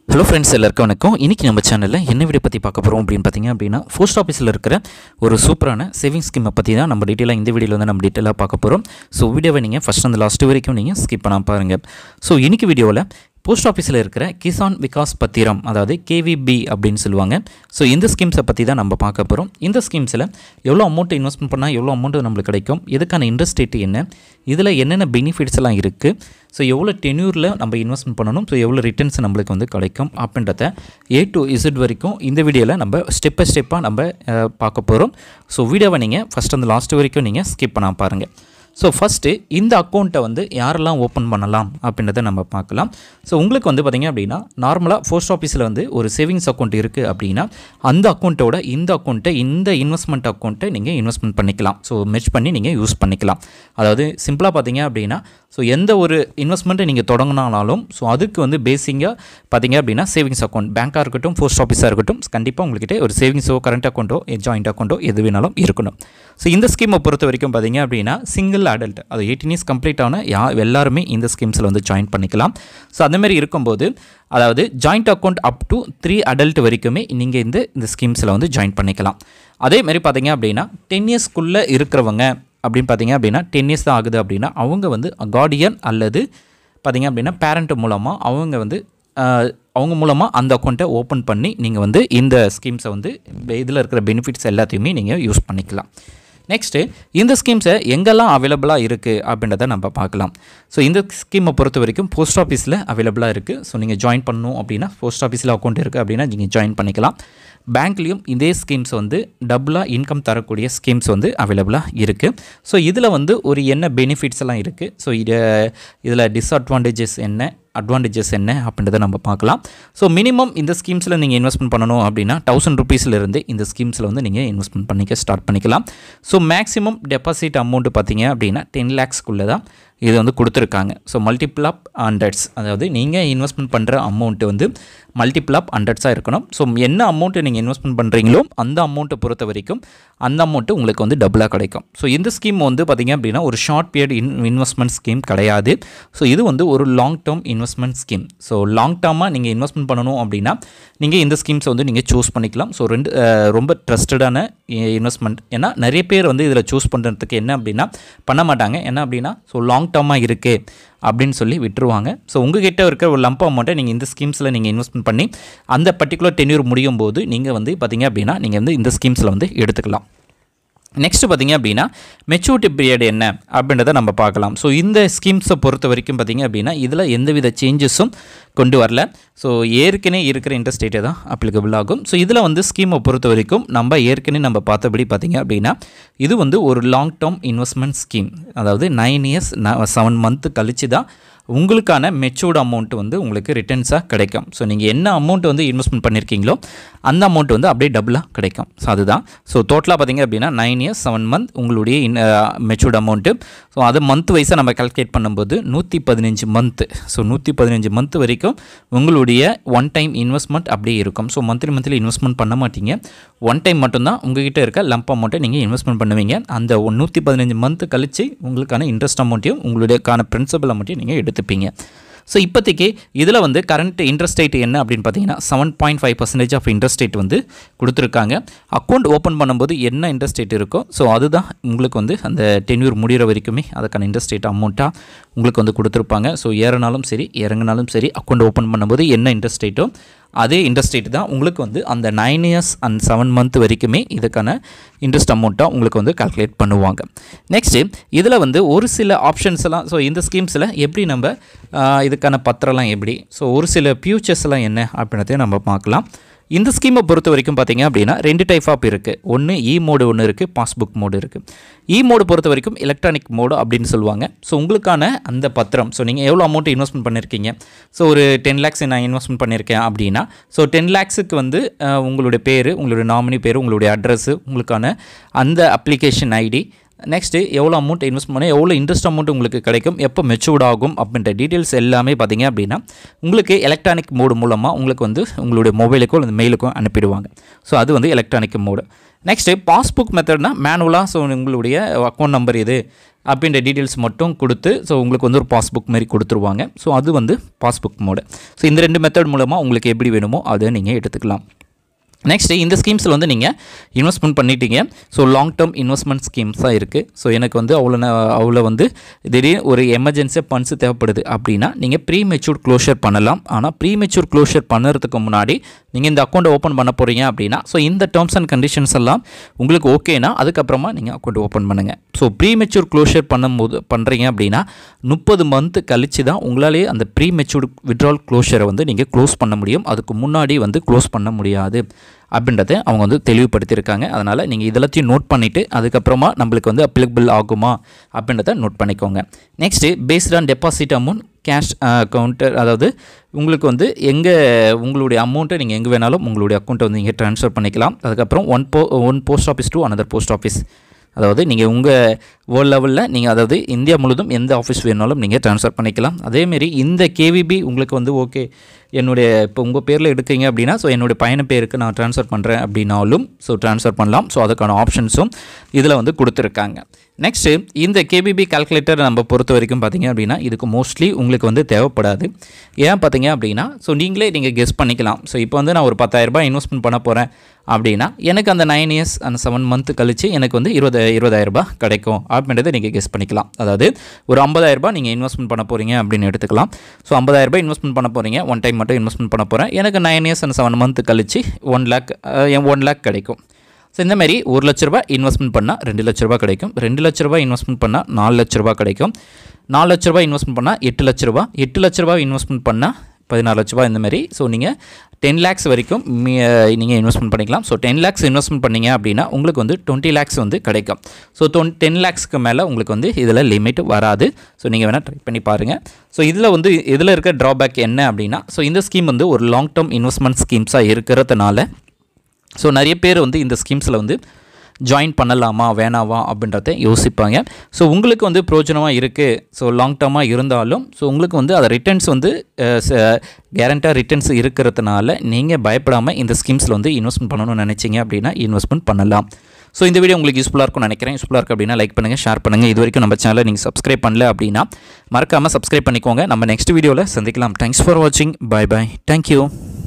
hello friends எல்லாருக்கும் வணக்கம் இன்றைக்கி நம்ம சேனலில் என்ன வீடியோ பற்றி பார்க்க போகிறோம் அப்படின்னு பார்த்தீங்க அப்படின்னா போஸ்ட் ஆஃபீஸில் இருக்கிற ஒரு சூப்பரான சேவிங்ஸ் ஸ்கீமை பற்றி தான் நம்ம டீட்டெயிலாக இந்த வீடியோவில் வந்து நம்ம டீட்டெயிலாக பார்க்க போகிறோம் ஸோ வீடியோவை நீங்கள் ஃபஸ்ட் அந்த லாஸ்ட் வரைக்கும் நீங்கள் ஸ்கிப் பண்ணாம பாருங்கள் ஸோ இன்றைக்கி வீடியோவில் போஸ்ட் ஆஃபீஸில் இருக்கிற கிசான் விகாஸ் பத்திரம் அதாவது கேவிபி அப்படின்னு சொல்லுவாங்க ஸோ இந்த ஸ்கீம்ஸை பற்றி தான் நம்ம பார்க்க போகிறோம் இந்த ஸ்கீம்ஸில் எவ்வளோ அமௌண்ட் இன்வெஸ்ட்மெண்ட் பண்ணால் எவ்வளோ அமௌண்ட் நம்மளுக்கு கிடைக்கும் இதுக்கான இன்ட்ரெஸ்ட் ரேட் என்ன இதில் என்னென்ன பெனிஃபிட்ஸ் எல்லாம் இருக்குது ஸோ எவ்வளோ டென்யூரில் நம்ம இன்வெஸ்ட்மெண்ட் பண்ணணும் ஸோ எவ்வளோ ரிட்டர்ன்ஸ் நம்மளுக்கு வந்து கிடைக்கும் அப்படின்றத ஏ டு இசட் வரைக்கும் இந்த வீடியோவில் நம்ம ஸ்டெப் பை ஸ்டெப்பாக நம்ம அஹ், பார்க்க போகிறோம் ஸோ வீடியோவை நீங்கள் ஃபஸ்ட் அந்த லாஸ்ட் வரைக்கும் நீங்கள் ஸ்கிப் பண்ணாம பாருங்கள் ஸோ ஃபஸ்ட்டு இந்த அக்கௌண்ட்டை வந்து யாரெல்லாம் ஓப்பன் பண்ணலாம் அப்படின்றத நம்ம பார்க்கலாம் ஸோ உங்களுக்கு வந்து பார்த்திங்க அப்படின்னா நார்மலாக போஸ்ட் ஆஃபீஸில் வந்து ஒரு சேவிங்ஸ் அக்கௌண்ட் இருக்குது அப்படின்னா அந்த அக்கௌண்ட்டோட இந்த அக்கௌண்ட்டை இந்த இன்வெஸ்ட்மெண்ட் அக்கௌண்ட்டை நீங்கள் இன்வெஸ்ட்மெண்ட் பண்ணிக்கலாம் ஸோ மெர்ஜ் பண்ணி நீங்கள் யூஸ் பண்ணிக்கலாம் அதாவது சிம்பிளாக பார்த்தீங்க அப்படின்னா ஸோ எந்த ஒரு இன்வெஸ்ட்மெண்ட்டை நீங்கள் தொடங்கினாலும் ஸோ அதுக்கு வந்து பேசிக்காக பார்த்தீங்க அப்படின்னா சேவிங்ஸ் அக்கௌண்ட் பேங்காக இருக்கட்டும் போஸ்ட் ஆஃபீஸாக இருக்கட்டும் கண்டிப்பாக உங்கள்கிட்ட ஒரு சேவிங்ஸோ கரண்ட் அக்கௌண்ட்டோ ஜாயிண்ட் அக்கௌண்ட்டோ எது வேணாலும் இருக்கணும் ஸோ இந்த ஸ்கீமை பொறுத்த வரைக்கும் பார்த்தீங்க அப்படின்னா சிங்கிள் அடல்ட் அது எயிட்டீன் இயர்ஸ் கம்ப்ளீட் ஆன யா எல்லாருமே இந்த ஸ்கீம்ஸில் வந்து ஜாயின் பண்ணிக்கலாம் ஸோ அந்த மாதிரி இருக்கும்போது அதாவது joint account up to three adult வரைக்குமே நீங்கள் இந்த இந்த ஸ்கீம்ஸில் வந்து ஜாயின் பண்ணிக்கலாம் அதே மாதிரி பார்த்தீங்க அப்படின்னா டென் இயர்ஸ்க்குள்ளே இருக்கிறவங்க அப்படின்னு பார்த்தீங்க அப்படின்னா டென் இயர்ஸ் தான் ஆகுது அப்படின்னா அவங்க வந்து கார்டியன் அல்லது பார்த்தீங்க அப்படின்னா பேரண்ட் மூலமாக அவங்க வந்து ஆஹ், அவங்க மூலமாக அந்த அக்கௌண்ட்டை ஓப்பன் பண்ணி நீங்கள் வந்து இந்த ஸ்கீம்ஸை வந்து இதில் இருக்கிற பெனிஃபிட்ஸ் எல்லாத்தையுமே நீங்கள் யூஸ் பண்ணிக்கலாம் நெக்ஸ்ட்டு இந்த ஸ்கீம்ஸை எங்கெல்லாம் அவைலபிளாக இருக்குது அப்படின்றத நம்ம பார்க்கலாம் ஸோ இந்த ஸ்கீமை பொறுத்த வரைக்கும் போஸ்ட் ஆஃபீஸில் அவைலபிளாக இருக்குது ஸோ நீங்கள் ஜாயின் பண்ணணும் அப்படின்னா போஸ்ட் ஆஃபீஸில் அக்கௌண்ட் இருக்குது அப்படின்னா நீங்கள் ஜாயின் பண்ணிக்கலாம் பேங்க்லேயும் இதே ஸ்கீம்ஸ் வந்து டபுளாக இன்கம் தரக்கூடிய ஸ்கீம்ஸ் வந்து அவைலபிளாக இருக்குது ஸோ இதில் வந்து ஒரு என்ன பெனிஃபிட்ஸ் எல்லாம் இருக்குது ஸோ இது இதில் டிஸ்அட்வான்டேஜஸ் என்ன அட்வான்டேஜஸ் என்ன அப்படின்றத நம்ம பார்க்கலாம் ஸோ மினிமம் இந்த ஸ்கீம்ஸில் நீங்கள் இன்வெஸ்ட்மெண்ட் பண்ணணும் அப்படின்னா தௌசண்ட் ருபீஸ்லேருந்து இந்த ஸ்கீம்ஸில் வந்து நீங்கள் இன்வெஸ்ட்மெண்ட் பண்ணிக்க ஸ்டார்ட் பண்ணிக்கலாம் ஸோ மேக்ஸிமம் டெபாசிட் அமௌண்ட் பார்த்தீங்க அப்படின்னா டென் லேக்ஸ்க்குள்ளே தான் இது வந்து கொடுத்துருக்காங்க ஸோ மல்டிபிள் ஆப் ஹண்ட்ரட்ஸ் அதாவது நீங்கள் இன்வெஸ்ட்மெண்ட் பண்ணுற அமௌண்ட்டு வந்து மல்டிபிள் ஆப் ஹண்ட்ரட்ஸாக இருக்கணும் ஸோ என்ன அமௌண்ட்டு நீங்கள் இன்வெஸ்ட்மெண்ட் பண்ணுறீங்களோ அந்த அமௌண்ட்டை பொறுத்த வரைக்கும் அந்த அமௌண்ட்டு உங்களுக்கு வந்து டபுளாக கிடைக்கும் ஸோ இந்த ஸ்கீம் வந்து பார்த்திங்க அப்படின்னா ஒரு short period in investment scheme கிடையாது ஸோ இது வந்து ஒரு long term investment scheme so long டேர்மாக நீங்கள் இன்வெஸ்ட்மெண்ட் பண்ணணும் அப்படின்னா நீங்கள் இந்த ஸ்கீம்ஸை வந்து நீங்கள் சூஸ் பண்ணிக்கலாம் ஸோ ரெண்டு அஹ், ரொம்ப ட்ரஸ்டடான இன்வெஸ்ட்மெண்ட் ஏன்னா நிறைய பேர் வந்து இதில் சூஸ் பண்ணுறதுக்கு என்ன அப்படின்னா பண்ண மாட்டாங்க என்ன அப்படின்னா ஸோ லாங் டேர்மாக இருக்குது அப்படின்னு சொல்லி விட்டுருவாங்க ஸோ உங்ககிட்ட இருக்கிற ஒரு லம்ப் அமௌண்ட்டை நீங்கள் இந்த ஸ்கீம்ஸில் நீங்கள் இன்வெஸ்ட்மெண்ட் பண்ணி அந்த பர்டிகுலர் டென்யூர் முடியும் போது நீங்கள் வந்து பார்த்தீங்க அப்படின்னா நீங்கள் வந்து இந்த ஸ்கீம்ஸில் வந்து எடுத்துக்கலாம் நெக்ஸ்ட் பார்த்தீங்க அப்படின்னா மெச்சூரிட்டி பீரியட் என்ன அப்படின்றத நம்ம பார்க்கலாம் ஸோ இந்த ஸ்கீம்ஸை பொறுத்த வரைக்கும் பார்த்தீங்க அப்படின்னா இதில் எந்தவித சேஞ்சஸும் கொண்டு வரல ஸோ ஏற்கனவே இருக்கிற இன்ட்ரெஸ்ட் ரேட்டே தான் அப்ளிகபிள் ஆகும் ஸோ இதில் வந்து ஸ்கீமை பொறுத்த வரைக்கும் நம்ம ஏற்கனவே நம்ம பார்த்தபடி பார்த்தீங்க அப்படின்னா இது வந்து ஒரு லாங் டேர்ம் இன்வெஸ்ட்மெண்ட் ஸ்கீம் அதாவது நைன் இயர்ஸ் செவன் மந்த்து கழிச்சு தான் உங்களுக்கான மெச்சூர்டு அமௌண்ட் வந்து உங்களுக்கு ரிட்டர்ன்ஸாக கிடைக்கும் ஸோ நீங்கள் என்ன அமௌண்ட் வந்து இன்வெஸ்ட்மெண்ட் பண்ணியிருக்கீங்களோ அந்த அமௌண்ட் வந்து அப்படியே டபுளாக கிடைக்கும் ஸோ அதுதான் ஸோ டோட்டலாக பார்த்தீங்க அப்படின்னா நைன் இயர்ஸ் செவன் மந்த் உங்களுடைய இன் மெச்சூர்டு அமௌண்ட்டு ஸோ அது மந்த் வைஸாக நம்ம கால்குலேட் பண்ணும்போது நூற்றி பதினஞ்சு மந்த்து ஸோ நூற்றி பதினஞ்சு மந்த் வரைக்கும் உங்களுடைய ஒன் டைம் இன்வெஸ்ட்மெண்ட் அப்படியே இருக்கும் ஸோ மந்த்லி மந்த்லி இன்வெஸ்ட்மெண்ட் பண்ண மாட்டீங்க ஒன் டைம் மட்டும்தான் உங்ககிட்ட இருக்க லம்ப் அமௌண்ட்டை நீங்கள் இன்வெஸ்ட்மெண்ட் பண்ணுவீங்க அந்த நூற்றி பதினஞ்சு மந்த் கழிச்சு உங்களுக்கான இன்ட்ரெஸ்ட் அமௌண்ட்டையும் உங்களுடையக்கான பிரின்சிபல் அமௌண்ட்டையும் நீங்கள் எடுத்துப்பீங்க ஸோ இப்போதைக்கு இதில் வந்து கரண்ட் இன்ட்ரெஸ்ட் ரேட் என்ன அப்படின்னு பார்த்தீங்கன்னா seven point five percentage of interest rate வந்து கொடுத்துருக்காங்க அக்கௌண்ட் ஓப்பன் பண்ணும்போது என்ன இன்ட்ரெஸ்ட் ரேட் இருக்கோ ஸோ அதுதான் உங்களுக்கு வந்து அந்த டென்யூர் முடிகிற வரைக்குமே அதுக்கான இன்ட்ரெஸ்ட் ரேட் அமௌண்ட்டாக உங்களுக்கு வந்து கொடுத்துருப்பாங்க ஸோ ஏறினாலும் சரி இறங்கினாலும் சரி அக்கௌண்ட் ஓப்பன் பண்ணும்போது என்ன இன்ட்ரெஸ்ட் ரேட்டோ அதே இன்ட்ரெஸ்ட் ரேட் தான் உங்களுக்கு வந்து அந்த nine years and seven month வரைக்குமே இதுக்கான இன்ட்ரெஸ்ட் அமௌண்ட்டாக உங்களுக்கு வந்து கால்குலேட் பண்ணுவாங்க நெக்ஸ்ட்டு இதில் வந்து ஒரு சில ஆப்ஷன்ஸ் எல்லாம் ஸோ இந்த ஸ்கீம்ஸில் எப்படி நம்ம ஆஹ், இதுக்கான பத்திரம்லாம் எப்படி ஸோ ஒரு சில ஃபியூச்சர்ஸ் எல்லாம் என்ன அப்படின்றதையும் நம்ம பார்க்கலாம் இந்த ஸ்கீமை பொறுத்த வரைக்கும் பார்த்தீங்க அப்படின்னா ரெண்டு டைப் ஆப் இருக்குது ஒன்று இ மோடு ஒன்று இருக்குது பாஸ்புக் மோடு இருக்குது இ மோடு பொறுத்த வரைக்கும் எலக்ட்ரானிக் மோடு அப்படின்னு சொல்லுவாங்க ஸோ உங்களுக்கான அந்த பத்திரம் ஸோ நீங்கள் எவ்வளோ அமௌண்ட் இன்வெஸ்ட்மெண்ட் பண்ணியிருக்கீங்க ஸோ ஒரு டென் லேக்ஸ் நான் இன்வெஸ்ட்மெண்ட் பண்ணியிருக்கேன் அப்படின்னா ஸோ டென் லேக்ஸுக்கு வந்து அஹ், உங்களுடைய பேர் உங்களுடைய நாமினி பேர் உங்களுடைய அட்ரஸ்ஸு உங்களுக்கான அந்த அப்ளிகேஷன் ஐடி நெக்ஸ்ட்டு எவ்வளோ அமௌண்ட் இன்வெஸ்ட் பண்ணி எவ்வளோ இன்ட்ரெஸ்ட் அமௌண்ட் உங்களுக்கு கிடைக்கும் எப்போ மெச்சூர்ட் ஆகும் அப்படின்ற டீட்டெயில்ஸ் எல்லாமே பார்த்தீங்க அப்படின்னா உங்களுக்கு எலக்ட்ரானிக் மோடு மூலமாக உங்களுக்கு வந்து உங்களுடைய மொபைலுக்கோ அல்லது மெயிலுக்கோ அனுப்பிடுவாங்க ஸோ அது வந்து எலக்ட்ரானிக் மோடு நெக்ஸ்ட்டு பாஸ்புக் மெத்தட்னா மேனுவலாக ஸோ உங்களுடைய அக்கௌண்ட் நம்பர் இது அப்படின்ற டீட்டெயில்ஸ் மட்டும் கொடுத்து ஸோ உங்களுக்கு வந்து ஒரு பாஸ்புக் மாதிரி கொடுத்துருவாங்க ஸோ அது வந்து பாஸ்புக் மோடு ஸோ இந்த ரெண்டு மெத்தட் மூலமாக உங்களுக்கு எப்படி வேணுமோ அதை நீங்கள் எடுத்துக்கலாம் நெக்ஸ்ட்டு இந்த ஸ்கீம்ஸில் வந்து நீங்கள் இன்வெஸ்ட்மெண்ட் பண்ணிட்டீங்க so long term investment schemes தான் இருக்குது ஸோ எனக்கு வந்து அவ்வளோ நே- அவ்வளோ வந்து திடீர்னு ஒரு எமர்ஜென்சியாக ஃபண்ட்ஸ் தேவைப்படுது அப்படின்னா நீங்கள் ப்ரீ மெச்சூர் க்ளோஷர் பண்ணலாம் ஆனால் ப்ரீ மெச்சூர் க்ளோஷர் பண்ணுறதுக்கு முன்னாடி நீங்கள் இந்த அக்கௌண்ட் ஓப்பன் பண்ண போகிறீங்க அப்படின்னா ஸோ இந்த டேர்ம்ஸ் அண்ட் கண்டிஷன்ஸ் எல்லாம் உங்களுக்கு ஓகேனா அதுக்கப்புறமா நீங்கள் அக்கௌண்ட் ஓப்பன் பண்ணுங்கள் ஸோ ப்ரீ மெச்சூர் க்ளோஷர் பண்ணும்போது பண்ணுறீங்க அப்படின்னா முப்பது மந்த் கழிச்சு தான் உங்களாலேயே அந்த ப்ரீ மெச்சூர்டு விட்ரால் க்ளோஷரை வந்து நீங்கள் க்ளோஸ் பண்ண முடியும் அதுக்கு முன்னாடி வந்து க்ளோஸ் பண்ண முடியாது அப்படின்றத அவங்க வந்து தெளிவுபடுத்தியிருக்காங்க அதனால் நீங்கள் இதெல்லாத்தையும் நோட் பண்ணிவிட்டு அதுக்கப்புறமா நம்மளுக்கு வந்து அப்ளிகபிள் ஆகுமா அப்படின்றத நோட் பண்ணிக்கோங்க next based on deposit amount cash counter அதாவது உங்களுக்கு வந்து எங்கே உங்களுடைய அமௌண்ட்டை நீங்கள் எங்கே வேணாலும் உங்களுடைய அக்கௌண்ட்டை வந்து நீங்கள் ட்ரான்ஸ்ஃபர் பண்ணிக்கலாம் அதுக்கப்புறம் ஒன் போ one post office to another post office அதாவது நீங்கள் உங்கள் வேர்ல்ட் லெவலில் நீங்கள் அதாவது இந்தியா முழுதும் எந்த ஆஃபீஸ் வேணாலும் நீங்கள் ட்ரான்ஸ்ஃபர் பண்ணிக்கலாம் அதேமாரி இந்த கேவிபி உங்களுக்கு வந்து ஓகே என்னுடைய இப்போ உங்கள் பேரில் எடுக்கீங்க அப்படின்னா ஸோ என்னுடைய பையன் பேருக்கு நான் ட்ரான்ஸ்ஃபர் பண்ணுறேன் அப்படின்னாலும் ஸோ ட்ரான்ஸ்ஃபர் பண்ணலாம் ஸோ அதுக்கான ஆப்ஷன்ஸும் இதில் வந்து கொடுத்துருக்காங்க நெக்ஸ்ட்டு இந்த கேபிபி கால்குலேட்டர் நம்ம பொறுத்த வரைக்கும் பார்த்தீங்க அப்படின்னா இதுக்கு மோஸ்ட்லி உங்களுக்கு வந்து தேவைப்படாது ஏன் பார்த்தீங்க அப்படின்னா ஸோ நீங்களே நீங்கள் கெஸ் பண்ணிக்கலாம் ஸோ இப்போ வந்து நான் ஒரு 10000 ரூபாய் இன்வெஸ்ட்மெண்ட் பண்ண போகிறேன் அப்படின்னா எனக்கு அந்த நைன் இயர்ஸ் அந்த செவன் மந்த் கழிச்சு எனக்கு வந்து இருபது இருபதாயிரம் ரூபாய் கிடைக்கும் அப்படின்றத நீங்கள் கெஸ் பண்ணிக்கலாம் அதாவது ஒரு 50000 ரூபாய் நீங்கள் இன்வெஸ்ட்மெண்ட் பண்ண போகிறீங்க அப்படின்னு எடுத்துக்கலாம் ஸோ 50000 ரூபாய் இன்வெஸ்ட்மெண்ட் பண்ண போகிறீங்க ஒன் டைம் மட்டும் இன்வெஸ்ட்மெண்ட் பண்ண போகிறேன் எனக்கு nine years and seven month கழிச்சு ஒன் லேக் ஒன் லேக் கிடைக்கும் ஸோ இந்த மாதிரி ஒரு லட்ச ரூபாய் இன்வெஸ்ட்மெண்ட் பண்ணால் ரெண்டு லட்ச ரூபாய் கிடைக்கும் ரெண்டு லட்ச ரூபாய் இன்வெஸ்ட்மெண்ட் பண்ணால் நாலு லட்ச ரூபாய் கிடைக்கும் நாலு லட்ச ரூபாய் இன்வெஸ்ட்மெண்ட் பண்ணால் எட்டு லட்ச ரூபாய் எட்டு லட்ச ரூபாய் இன்வெஸ்ட்மெண்ட் பண்ணால் பதினாறு லட்ச ரூபாய் இந்த மாதிரி ஸோ நீங்கள் டென் லேக்ஸ் வரைக்கும் நீங்கள் இன்வெஸ்ட்மெண்ட் பண்ணிக்கலாம் ஸோ டென் லேக்ஸ் இன்வெஸ்ட்மெண்ட் பண்ணீங்க அப்படின்னா உங்களுக்கு வந்து டுவெண்ட்டி லேக்ஸ் வந்து கிடைக்கும் ஸோ டொன் டென் லேக்ஸ்க்கு மேலே உங்களுக்கு வந்து இதில் லிமிட் வராது ஸோ நீங்கள் வேணால் ட்ரை பண்ணி பாருங்கள் ஸோ இதில் வந்து இதில் இருக்க ட்ராபேக் என்ன அப்படின்னா ஸோ இந்த ஸ்கீம் வந்து ஒரு லாங் டேர்ம் இன்வெஸ்ட்மெண்ட் ஸ்கீம்ஸாக இருக்கிறதுனால ஸோ நிறைய பேர் வந்து இந்த ஸ்கீம்ஸில் வந்து ஜாயின் பண்ணலாமா வேணாவா அப்படின்றத யோசிப்பாங்க ஸோ உங்களுக்கு வந்து பிரோஜனமாக இருக்குது ஸோ லாங் டேர்மாக இருந்தாலும் ஸோ உங்களுக்கு வந்து அதை ரிட்டர்ன்ஸ் வந்து கேரண்டாக ரிட்டர்ன்ஸ் இருக்கிறதுனால நீங்கள் பயப்படாமல் இந்த ஸ்கீம்ஸில் வந்து இன்வெஸ்ட்மெண்ட் பண்ணணும்னு நினச்சிங்க அப்படின்னா இன்வெஸ்ட்மெண்ட் பண்ணலாம் ஸோ இந்த வீடியோ உங்களுக்கு யூஸ்ஃபுல்லாக இருக்கும்னு நினைக்கிறேன் யூஸ்ஃபுல்லாக இருக்குது அப்படின்னா லைக் பண்ணுங்கள் ஷேர் பண்ணுங்கள் இது வரைக்கும் நம்ம சேனலை நீங்கள் சப்ஸ்கிரைப் பண்ணல அப்படின்னா மறக்காமல் சப்ஸ்கிரைப் பண்ணிக்கோங்க நம்ம நெக்ஸ்ட் வீடியோவில் சந்திக்கலாம் தேங்க்ஸ் ஃபார் வாட்சிங் பை பை தேங்க்யூ